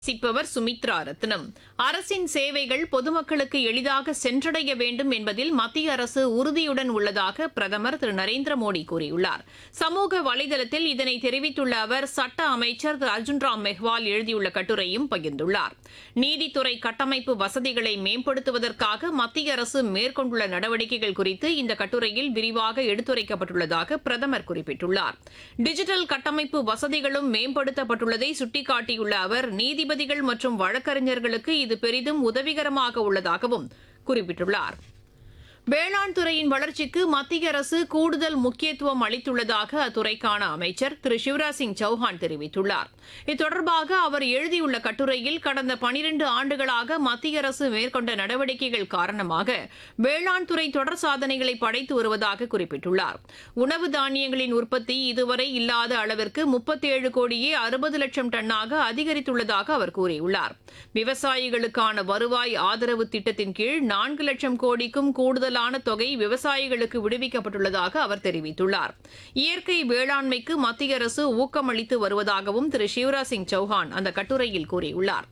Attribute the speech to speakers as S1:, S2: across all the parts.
S1: சிப்பவர் சுமித்ரா ரத்னம் அரசின் சேவைகள் பொதுமக்களுக்கு எளிதாக சென்றடைய வேண்டும் என்பதில் மத்திய அரசு உறுதியுடன் உள்ளதாக பிரதமர் திரு நரேந்திர மோடி கூறியுள்ளார் சமூக வலைதளத்தில் இதனை தெரிவித்துள்ள அவர் சட்ட அமைச்சர் திரு அர்ஜுன் ராம் மெஹ்வால் எழுதியுள்ள கட்டுரையும் பகிர்ந்துள்ளார் நீதித்துறை கட்டமைப்பு வசதிகளை மேம்படுத்துவதற்காக மத்திய அரசு மேற்கொண்டுள்ள நடவடிக்கைகள் குறித்து இந்த கட்டுரையில் விரிவாக எடுத்துரைக்கப்பட்டுள்ளதாக பிரதமர் குறிப்பிட்டுள்ளார் டிஜிட்டல் கட்டமைப்பு வசதிகளும் மேம்படுத்தப்பட்டுள்ளதை சுட்டிக்காட்டியுள்ள அவர் நீதிபதிகள் மற்றும் வழக்கறிஞர்களுக்கு இது பெரிதும் உதவிகரமாக உள்ளதாகவும் குறிப்பிட்டுள்ளார் வேளாண் துறையின் வளர்ச்சிக்கு மத்திய அரசு கூடுதல் முக்கியத்துவம் அளித்துள்ளதாக அத்துறைக்கான அமைச்சர் திரு சிவராஜ் சிங் சௌஹான் தெரிவித்துள்ளார் இத்தொடர்பாக அவர் எழுதியுள்ள கட்டுரையில் கடந்த பனிரண்டு ஆண்டுகளாக மத்திய அரசு மேற்கொண்ட நடவடிக்கைகள் காரணமாக வேளாண் துறை தொடர் சாதனைகளை படைத்து வருவதாக குறிப்பிட்டுள்ளார் உணவு தானியங்களின் உற்பத்தி இதுவரை இல்லாத அளவிற்கு முப்பத்தேழு கோடியே அறுபது லட்சம் டன்னாக அதிகரித்துள்ளதாக அவர் கூறியுள்ளார் விவசாயிகளுக்கான வருவாய் ஆதரவு திட்டத்தின் கீழ் நான்கு லட்சம் கோடிக்கும் கூடுதல் கூடுதலான தொகை விவசாயிகளுக்கு விடுவிக்கப்பட்டுள்ளதாக அவர் தெரிவித்துள்ளார் இயற்கை வேளாண்மைக்கு மத்திய அரசு ஊக்கமளித்து வருவதாகவும் திரு சிவராஜ் சிங் சௌஹான் அந்த கட்டுரையில் கூறியுள்ளார்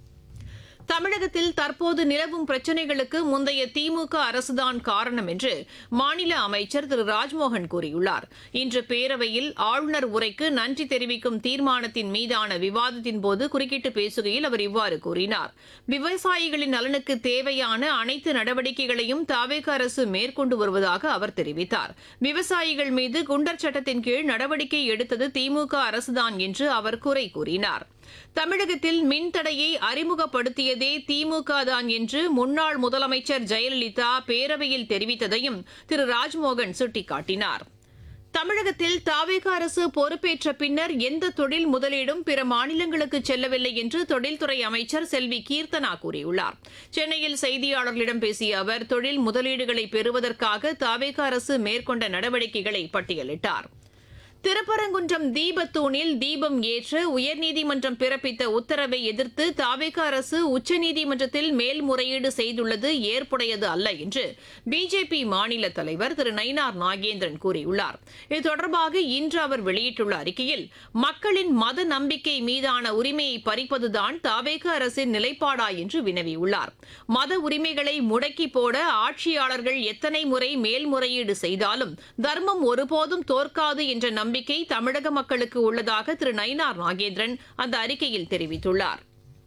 S1: தமிழகத்தில் தற்போது நிலவும் பிரச்சினைகளுக்கு முந்தைய திமுக அரசுதான் காரணம் என்று மாநில அமைச்சர் திரு ராஜ்மோகன் கூறியுள்ளார் இன்று பேரவையில் ஆளுநர் உரைக்கு நன்றி தெரிவிக்கும் தீர்மானத்தின் மீதான விவாதத்தின் போது குறுக்கிட்டு பேசுகையில் அவர் இவ்வாறு கூறினார் விவசாயிகளின் நலனுக்கு தேவையான அனைத்து நடவடிக்கைகளையும் தாவேக அரசு மேற்கொண்டு வருவதாக அவர் தெரிவித்தார் விவசாயிகள் மீது குண்டர் சட்டத்தின் கீழ் நடவடிக்கை எடுத்தது திமுக அரசுதான் என்று அவர் குறை கூறினார் தமிழகத்தில் மின்தடையை அறிமுகப்படுத்தியதே திமுக தான் என்று முன்னாள் முதலமைச்சர் ஜெயலலிதா பேரவையில் தெரிவித்ததையும் திரு ராஜ்மோகன் சுட்டிக்காட்டினார் தமிழகத்தில் தாவேக அரசு பொறுப்பேற்ற பின்னர் எந்த தொழில் முதலீடும் பிற மாநிலங்களுக்கு செல்லவில்லை என்று தொழில்துறை அமைச்சர் செல்வி கீர்த்தனா கூறியுள்ளார் சென்னையில் செய்தியாளர்களிடம் பேசிய அவர் தொழில் முதலீடுகளை பெறுவதற்காக தாவேக அரசு மேற்கொண்ட நடவடிக்கைகளை பட்டியலிட்டார் திருப்பரங்குன்றம் தீபத்தூணில் தீபம் ஏற்ற உயர்நீதிமன்றம் பிறப்பித்த உத்தரவை எதிர்த்து தாவேக அரசு உச்சநீதிமன்றத்தில் மேல்முறையீடு செய்துள்ளது ஏற்புடையது அல்ல என்று பிஜேபி மாநில தலைவர் திரு நயினார் நாகேந்திரன் கூறியுள்ளார் இது தொடர்பாக இன்று அவர் வெளியிட்டுள்ள அறிக்கையில் மக்களின் மத நம்பிக்கை மீதான உரிமையை பறிப்பதுதான் தாவேக அரசின் நிலைப்பாடா என்று வினவியுள்ளார் மத உரிமைகளை முடக்கி போட ஆட்சியாளர்கள் எத்தனை முறை மேல்முறையீடு செய்தாலும் தர்மம் ஒருபோதும் தோற்காது என்ற நம்பிக்கை தமிழக மக்களுக்கு உள்ளதாக திரு நயினார் நாகேந்திரன் அந்த அறிக்கையில் தெரிவித்துள்ளார்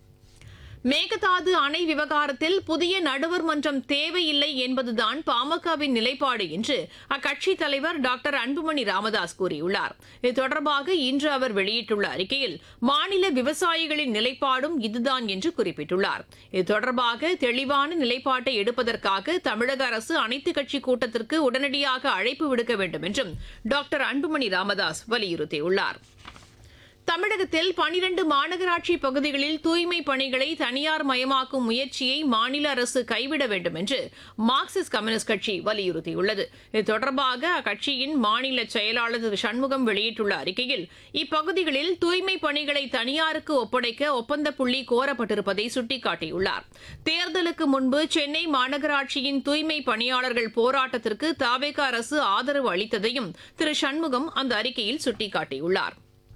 S1: மேகதாது அணை விவகாரத்தில் புதிய நடுவர் மன்றம் தேவையில்லை என்பதுதான் பாமகவின் நிலைப்பாடு என்று அக்கட்சித் தலைவர் டாக்டர் அன்புமணி ராமதாஸ் கூறியுள்ளார் இது தொடர்பாக இன்று அவர் வெளியிட்டுள்ள அறிக்கையில் மாநில விவசாயிகளின் நிலைப்பாடும் இதுதான் என்று குறிப்பிட்டுள்ளார் இது தொடர்பாக தெளிவான நிலைப்பாட்டை எடுப்பதற்காக தமிழக அரசு அனைத்துக் கட்சி கூட்டத்திற்கு உடனடியாக அழைப்பு விடுக்க வேண்டும் என்றும் டாக்டர் அன்புமணி ராமதாஸ் வலியுறுத்தியுள்ளார் தமிழகத்தில் பனிரண்டு மாநகராட்சி பகுதிகளில் தூய்மை பணிகளை தனியார் மயமாக்கும் முயற்சியை மாநில அரசு கைவிட வேண்டும் என்று மார்க்சிஸ்ட் கம்யூனிஸ்ட் கட்சி வலியுறுத்தியுள்ளது இது தொடர்பாக அக்கட்சியின் மாநில செயலாளர் திரு சண்முகம் வெளியிட்டுள்ள அறிக்கையில் இப்பகுதிகளில் தூய்மை பணிகளை தனியாருக்கு ஒப்படைக்க ஒப்பந்த புள்ளி கோரப்பட்டிருப்பதை சுட்டிக்காட்டியுள்ளார் தேர்தலுக்கு முன்பு சென்னை மாநகராட்சியின் தூய்மை பணியாளர்கள் போராட்டத்திற்கு தாவேக அரசு ஆதரவு அளித்ததையும் திரு சண்முகம் அந்த அறிக்கையில் சுட்டிக்காட்டியுள்ளார்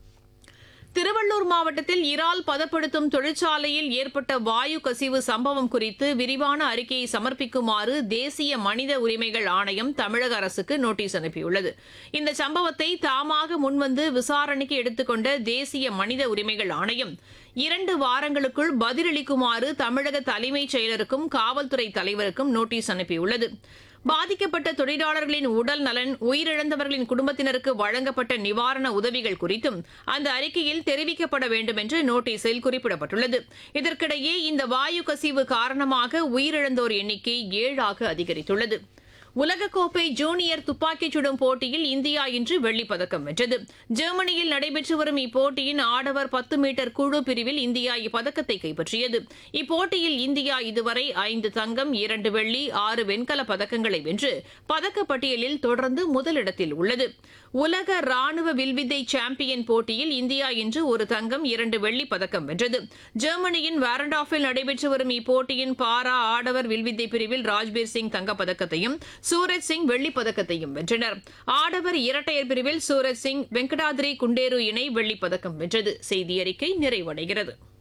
S1: திருவள்ளூர் மாவட்டத்தில் இறால் பதப்படுத்தும் தொழிற்சாலையில் ஏற்பட்ட வாயு கசிவு சம்பவம் குறித்து விரிவான அறிக்கையை சமர்ப்பிக்குமாறு தேசிய மனித உரிமைகள் ஆணையம் தமிழக அரசுக்கு நோட்டீஸ் அனுப்பியுள்ளது இந்த சம்பவத்தை தாமாக முன்வந்து விசாரணைக்கு எடுத்துக்கொண்ட தேசிய மனித உரிமைகள் ஆணையம் இரண்டு வாரங்களுக்குள் பதிலளிக்குமாறு தமிழக தலைமைச் செயலருக்கும் காவல்துறை தலைவருக்கும் நோட்டீஸ் அனுப்பியுள்ளது பாதிக்கப்பட்ட தொழிலாளர்களின் உடல் நலன் உயிரிழந்தவர்களின் குடும்பத்தினருக்கு வழங்கப்பட்ட நிவாரண உதவிகள் குறித்தும் அந்த அறிக்கையில் தெரிவிக்கப்பட வேண்டும் என்று நோட்டீஸில் குறிப்பிடப்பட்டுள்ளது இதற்கிடையே இந்த வாயு கசிவு காரணமாக உயிரிழந்தோர் எண்ணிக்கை ஏழாக அதிகரித்துள்ளது உலகக்கோப்பை ஜூனியர் துப்பாக்கிச் சுடும் போட்டியில் இந்தியா இன்று வெள்ளிப் பதக்கம் வென்றது ஜெர்மனியில் நடைபெற்று வரும் இப்போட்டியின் ஆடவர் பத்து மீட்டர் குழு பிரிவில் இந்தியா இப்பதக்கத்தை கைப்பற்றியது இப்போட்டியில் இந்தியா இதுவரை ஐந்து தங்கம் இரண்டு வெள்ளி ஆறு வெண்கல பதக்கங்களை வென்று பதக்கப்பட்டியலில் தொடர்ந்து முதலிடத்தில் உள்ளது உலக ராணுவ வில்வித்தை சாம்பியன் போட்டியில் இந்தியா இன்று ஒரு தங்கம் இரண்டு வெள்ளிப் பதக்கம் வென்றது ஜெர்மனியின் வாரண்டாஃபில் நடைபெற்று வரும் இப்போட்டியின் பாரா ஆடவர் வில்வித்தை பிரிவில் ராஜ்பீர் சிங் தங்கப்பதக்கத்தையும் சூரஜ் சிங் வெள்ளிப் பதக்கத்தையும் வென்றனர் ஆடவர் இரட்டையர் பிரிவில் சூரஜ் சிங் வெங்கடாதிரி குண்டேரு இணை வெள்ளிப் பதக்கம் வென்றது செய்தி அறிக்கை நிறைவடைகிறது